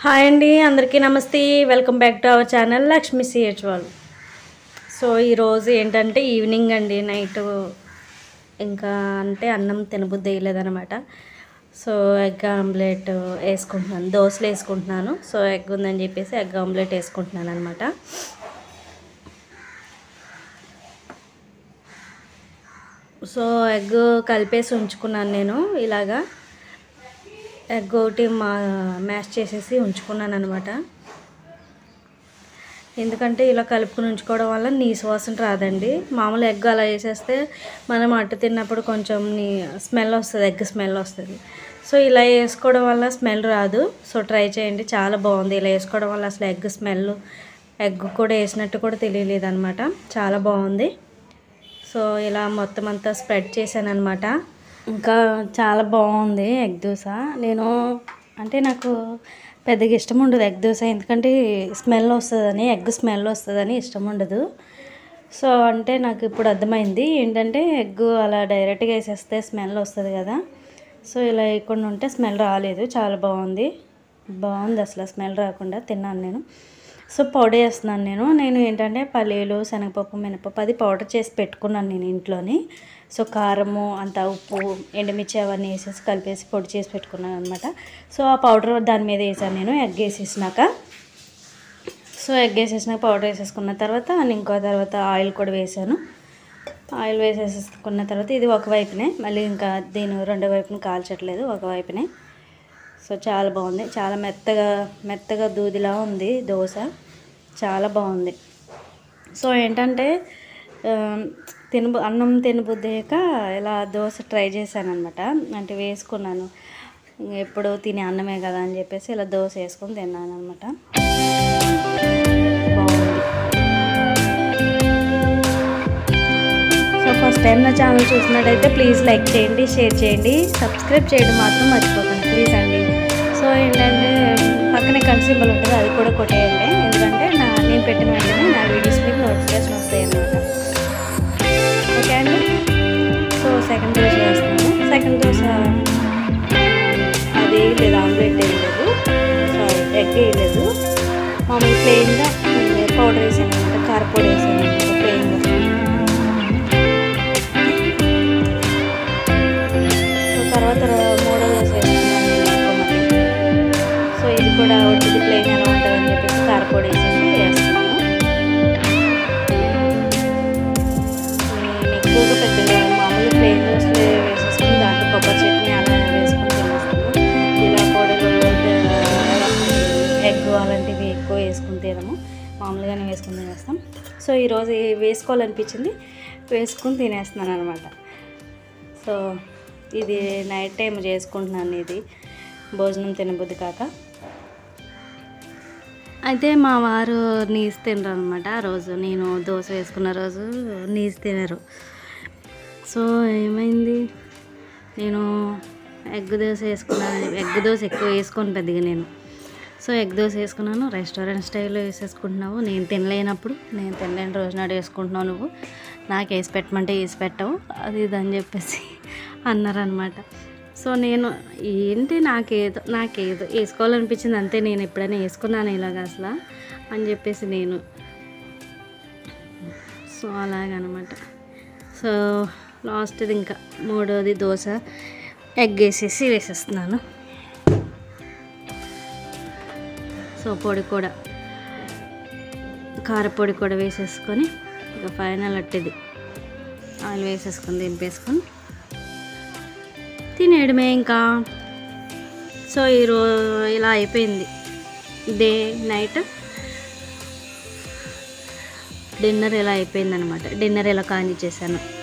Hi అండి అందరికీ నమస్తే welcome back to our channel Lakshmi CH వాళ్ళు సో ఈరోజు ఏంటంటే ఈవినింగ్ అండి నైట్ ఇంకా అంటే అన్నం తినబుద్ధి వేయలేదనమాట సో ఎగ్ ఆమ్లెట్ వేసుకుంటున్నాను దోశలు వేసుకుంటున్నాను సో ఎగ్ ఉందని చెప్పేసి ఎగ్ ఆమ్లెట్ వేసుకుంటున్నాను అనమాట సో ఎగ్ కలిపేసి ఉంచుకున్నాను నేను ఇలాగా ఎగ్ ఒకటి మా మ్యాష్ చేసేసి ఉంచుకున్నాను అనమాట ఎందుకంటే ఇలా కలుపుకుని ఉంచుకోవడం వల్ల నీసు వాసన రాదండి మామూలు ఎగ్ అలా వేసేస్తే మనం అట్టు తిన్నప్పుడు కొంచెం నీ స్మెల్ వస్తుంది ఎగ్ స్మెల్ వస్తుంది సో ఇలా వేసుకోవడం వల్ల స్మెల్ రాదు సో ట్రై చేయండి చాలా బాగుంది ఇలా వేసుకోవడం వల్ల అసలు ఎగ్ స్మెల్ ఎగ్ కూడా వేసినట్టు కూడా తెలియలేదు అనమాట చాలా బాగుంది సో ఇలా మొత్తం అంతా స్ప్రెడ్ చేశాను అనమాట ఇంకా చాలా బాగుంది ఎగ్ దోశ నేను అంటే నాకు పెద్దగా ఇష్టం ఉండదు ఎగ్ దోశ ఎందుకంటే స్మెల్ వస్తుందని ఎగ్ స్మెల్ వస్తుందని ఇష్టం ఉండదు సో అంటే నాకు ఇప్పుడు అర్థమైంది ఏంటంటే ఎగ్ అలా డైరెక్ట్గా వేసేస్తే స్మెల్ వస్తుంది కదా సో ఇలా వేయకుండా ఉంటే స్మెల్ రాలేదు చాలా బాగుంది బాగుంది అసలు స్మెల్ రాకుండా తిన్నాను నేను సో పౌడర్ వేస్తున్నాను నేను నేను ఏంటంటే పల్లీలు శనగపప్పు మినపప్పు అది పౌడర్ చేసి పెట్టుకున్నాను నేను ఇంట్లోని సో కారము అంత ఉప్పు ఎండుమిర్చి అవన్నీ వేసేసి కలిపేసి పొడి చేసి పెట్టుకున్నాను అనమాట సో ఆ పౌడర్ దాని మీద వేసాను నేను ఎగ్ వేసేసినాక సో ఎగ్ వేసేసినాక పౌడర్ వేసేసుకున్న తర్వాత ఇంకో తర్వాత ఆయిల్ కూడా వేసాను ఆయిల్ వేసేసుకున్న తర్వాత ఇది ఒక వైపునే మళ్ళీ ఇంకా దీని రెండో వైపున కాల్చట్లేదు ఒక వైపునే సో చాలా బాగుంది చాలా మెత్తగా మెత్తగా దూదిలా ఉంది దోశ చాలా బాగుంది సో ఏంటంటే ఆ, తినబు అన్నం తినబుద్దేక ఇలా దోశ ట్రై చేశాను అనమాట అంటే వేసుకున్నాను ఎప్పుడు తినే అన్నమే కదా అని చెప్పేసి ఇలా దోశ వేసుకొని తిన్నాను అనమాట బాగుంది సో ఫస్ట్ టైం నా ఛానల్ చూసినట్టయితే ప్లీజ్ లైక్ చేయండి షేర్ చేయండి సబ్స్క్రైబ్ చేయడం మాత్రం మర్చిపోకండి ప్లీజ్ అండి సో ఏంటంటే పక్కనే కన్ సింబల్ ఉంటుంది అది కూడా కొట్టేయండి ఎందుకంటే నా నేను పెట్టిన వెంటనే నా వీడియోస్ మీకు నోటిఫికేషన్ వస్తాయి అన్నమాట ఓకే అండి సో సెకండ్ దోశ వేస్తున్నాను సెకండ్ దోశ అది లేదు ఆమ్లెట్ వేయలేదు సో ఎగ్ వేయలేదు మామూలు ప్లెయిన్గా పౌడర్ వేసాను అనమాట కారపొడి వేసాను అనమాట ప్లెయిన్గా సో తర్వాత మూడో దోశ వేసుకున్నాను నేను ఇంకో మరి. సో ఇది కూడా ఒట్టిది ప్లేన్ ఎలా ఉంటుందని చెప్పేసి కారపొడి వేసేసి వేస్తున్నాను నేను ఎక్కువగా పెద్దగా మామూలు ప్లేన్ దోశలు వేసేసుకుని దాంట్లో కొబ్బరి చట్నీ అలా వేసుకుని తినేస్తాను ఇలా పొడులు ఎగ్ అలాంటివి ఎక్కువ వేసుకుని తినము మామూలుగానే వేసుకుని తినేస్తాం సో ఈరోజు ఇవి వేసుకోవాలనిపించింది వేసుకుని తినేస్తున్నాను అనమాట సో ఇది నైట్ టైం చేసుకుంటున్నాను ఇది భోజనం తినబుద్ధి కాక అయితే మా వారు నీసు తినరు అనమాట ఆ రోజు నేను దోశ వేసుకున్న రోజు నీసు తినరు సో ఏమైంది నేను ఎగ్ దోశ వేసుకున్నాను ఎగ్ దోశ ఎక్కువ వేసుకోను పెద్దగా నేను సో ఎగ్ దోశ వేసుకున్నాను రెస్టారెంట్ స్టైల్లో వేసేసుకుంటున్నావు నేను తినలేనప్పుడు నేను తినలేని రోజు నాడు వేసుకుంటున్నావు నువ్వు నాకు వేసి పెట్టమంటే వేసి పెట్టవు అది ఇది అని చెప్పేసి అన్నారనమాట సో నేను ఏంటి నాకేదో నాకేదో వేసుకోవాలనిపించింది అంతే నేను ఎప్పుడైనా వేసుకున్నాను ఇలాగ అసలు అని చెప్పేసి నేను సో అలాగనమాట సో లాస్ట్ది ఇంకా మూడోది దోశ ఎగ్ వేసేసి వేసేస్తున్నాను సో పొడి కూడా కారపొడి కూడా వేసేసుకొని ఇక ఫైనల్ అట్టిది ఆయిల్ వేసేసుకొని దింపేసుకొని తినేయడమే ఇంకా సో ఈరోజు ఇలా అయిపోయింది డే నైట్ డిన్నర్ ఇలా అయిపోయింది అనమాట డిన్నర్ ఇలా కాంచి చేశాను